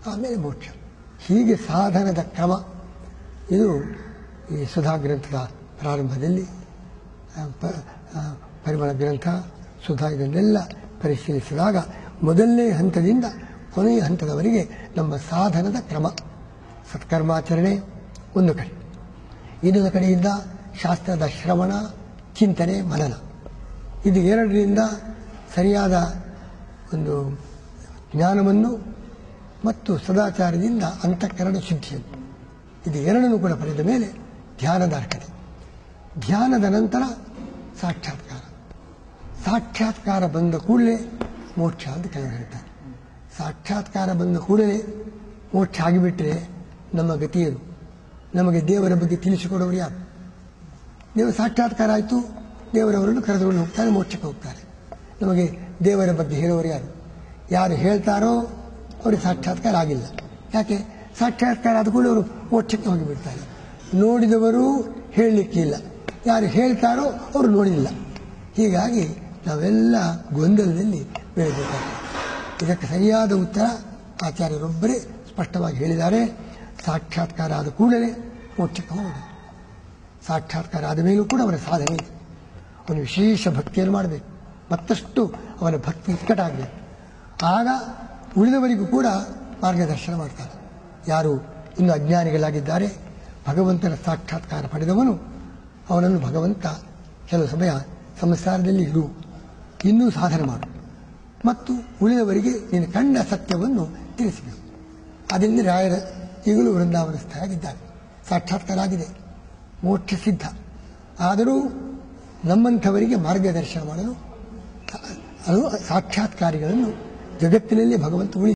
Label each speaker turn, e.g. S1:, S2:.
S1: ಆಮೇಲೆ ಮೋಕ್ಷ ಹೀಗೆ ಸಾಧನದ ಕ್ರಮ ಇದು ಈ ಸುಧಾ ಗ್ರಂಥದ ಪ್ರಾರಂಭದಲ್ಲಿ ಆ, ಪ- ಆ, ಪರಿಮಳ ಗ್ರಂಥ ಸುಧಾ ಇದನ್ನೆಲ್ಲ ಪರಿಶೀಲಿಸಿದಾಗ ಮೊದಲನೇ ಹಂತದಿಂದ ಕೊನೆಯ ಹಂತದವರೆಗೆ ನಮ್ಮ ಸಾಧನದ ಕ್ರಮ ಸತ್ಕರ್ಮಾಚರಣೆ ಒಂದು ಕಡೆ ಇನ್ನೊಂದು ಕಡೆಯಿಂದ ಶಾಸ್ತ್ರದ ಶ್ರವಣ ಚಿಂತನೆ ಮನನ ಇದು ಎರಡರಿಂದ ಸರಿಯಾದ ಒಂದು ಜ್ಞಾನವನ್ನು ಮತ್ತು ಸದಾಚಾರದಿಂದ ಅಂತಃಕರಣ ಶುದ್ಧಿಯನ್ನು ಇದು ಎರಡನ್ನೂ ಕೂಡ ಪಡೆದ ಮೇಲೆ ಧ್ಯಾನದ ಅರ್ಹತೆ ಧ್ಯಾನದ ನಂತರ ಸಾಕ್ಷಾತ್ಕಾರ ಸಾಕ್ಷಾತ್ಕಾರ ಬಂದ ಕೂಡಲೇ ಮೋಕ್ಷ ಅಂತ ಕೆಲವರು ಹೇಳ್ತಾರೆ ಸಾಕ್ಷಾತ್ಕಾರ ಬಂದ ಕೂಡಲೇ ಮೋಕ್ಷ ಆಗಿಬಿಟ್ರೆ ನಮ್ಮ ಗತಿಯೇನು ನಮಗೆ ದೇವರ ಬಗ್ಗೆ ತಿಳಿಸಿಕೊಡೋರು ಯಾರು ದೇವರ ಸಾಕ್ಷಾತ್ಕಾರ ಆಯಿತು ದೇವರವರನ್ನು ಕರೆದುಕೊಂಡು ಹೋಗ್ತಾರೆ ಮೋಕ್ಷಕ್ಕೆ ಹೋಗ್ತಾರೆ ನಮಗೆ ದೇವರ ಬಗ್ಗೆ ಹೇಳುವವರು ಯಾರು ಯಾರು ಹೇಳ್ತಾರೋ ಅವರಿಗೆ ಸಾಕ್ಷಾತ್ಕಾರ ಆಗಿಲ್ಲ ಯಾಕೆ ಸಾಕ್ಷಾತ್ಕಾರ ಆದ ಕೂಡಲೇ ಅವರು ಮೋಕ್ಷಕ್ಕೆ ಹೋಗಿಬಿಡ್ತಾರೆ ನೋಡಿದವರು ಹೇಳಲಿಕ್ಕಿಲ್ಲ ಯಾರು ಹೇಳ್ತಾರೋ ಅವರು ನೋಡಿಲ್ಲ ಹೀಗಾಗಿ ನಾವೆಲ್ಲ ಗೊಂದಲದಲ್ಲಿ ಬೆಳೆಬೇಕಾಗ್ತದೆ ಇದಕ್ಕೆ ಸರಿಯಾದ ಉತ್ತರ ಆಚಾರ್ಯರೊಬ್ಬರೇ ಸ್ಪಷ್ಟವಾಗಿ ಹೇಳಿದ್ದಾರೆ ಸಾಕ್ಷಾತ್ಕಾರ ಆದ ಕೂಡಲೇ ಮೋಕ್ಷಕ್ಕೆ ಹೋಗೋದು ಸಾಕ್ಷಾತ್ಕಾರ ಆದ ಮೇಲೂ ಕೂಡ ಅವನ ಸಾಧನೆ ಇದೆ ಅವನು ವಿಶೇಷ ಭಕ್ತಿಯನ್ನು ಮಾಡಬೇಕು ಮತ್ತಷ್ಟು ಅವನ ಭಕ್ತಿ ನಿಕಟ ಆಗಬೇಕು ಆಗ ಉಳಿದವರಿಗೂ ಕೂಡ ಮಾರ್ಗದರ್ಶನ ಮಾಡ್ತಾನೆ ಯಾರು ಇನ್ನು ಅಜ್ಞಾನಿಗಳಾಗಿದ್ದಾರೆ ಭಗವಂತನ ಸಾಕ್ಷಾತ್ಕಾರ ಪಡೆದವನು ಅವನನ್ನು ಭಗವಂತ ಕೆಲವು ಸಮಯ ಸಂಸಾರದಲ್ಲಿ ಇರು ಇನ್ನೂ ಸಾಧನೆ ಮಾಡು ಮತ್ತು ಉಳಿದವರಿಗೆ ನೀನು ಕಂಡ ಸತ್ಯವನ್ನು ತಿಳಿಸಬೇಕು ಅದರಿಂದ ರಾಯರ ಈಗಲೂ ವೃಂದಾವನಸ್ಥರಾಗಿದ್ದಾರೆ ಸಾಕ್ಷಾತ್ಕಾರ ಆಗಿದೆ ಮೋಕ್ಷ ಸಿದ್ಧ ಆದರೂ ನಮ್ಮಂಥವರಿಗೆ ಮಾರ್ಗದರ್ಶನ ಮಾಡಲು ಅದು ಸಾಕ್ಷಾತ್ಕಾರಿಗಳನ್ನು ಜಗತ್ತಿನಲ್ಲಿ ಭಗವಂತ ಉಳಿಸಿ